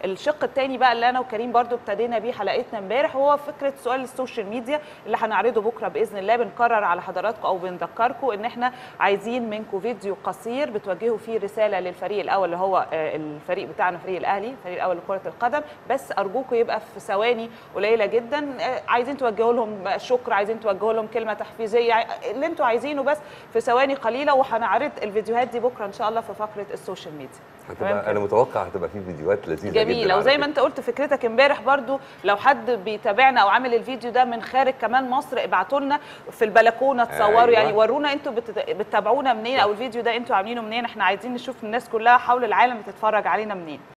الشق الثاني بقى اللي انا وكريم برضو ابتدينا بيه حلقتنا امبارح هو فكره سؤال السوشيال ميديا اللي هنعرضه بكره باذن الله بنكرر على حضراتكم او بنذكركم ان احنا عايزين منكم فيديو قصير بتوجهوا فيه رساله للفريق الاول اللي هو آه، الفريق بتاعنا فريق الاهلي الفريق الاول لكره القدم بس ارجوكم يبقى في ثواني قليله جدا آه، عايزين توجهوا لهم شكر عايزين توجهوا لهم كلمه تحفيزيه عاي- اللي انتوا عايزينه بس في ثواني قليله وهنعرض الفيديوهات دي بكره ان شاء الله في فقره السوشيال ميديا تمام هتبقى انا متوقع هتبقى في فيديوهات لذيذه جدا جميلة على وزي فكرة. ما انت قلت فكرتك امبارح برضو لو حد بيتابعنا او عامل الفيديو ده من خارج كمان مصر ابعتوا لنا في البلكونه تصوروا أيوة. يعني ورونا انتوا بت- بتتابعونا منين او الفيديو ده انتوا عاملينه منين احنا عايزين نشوف الناس كلها حول العالم بتتفرج علينا منين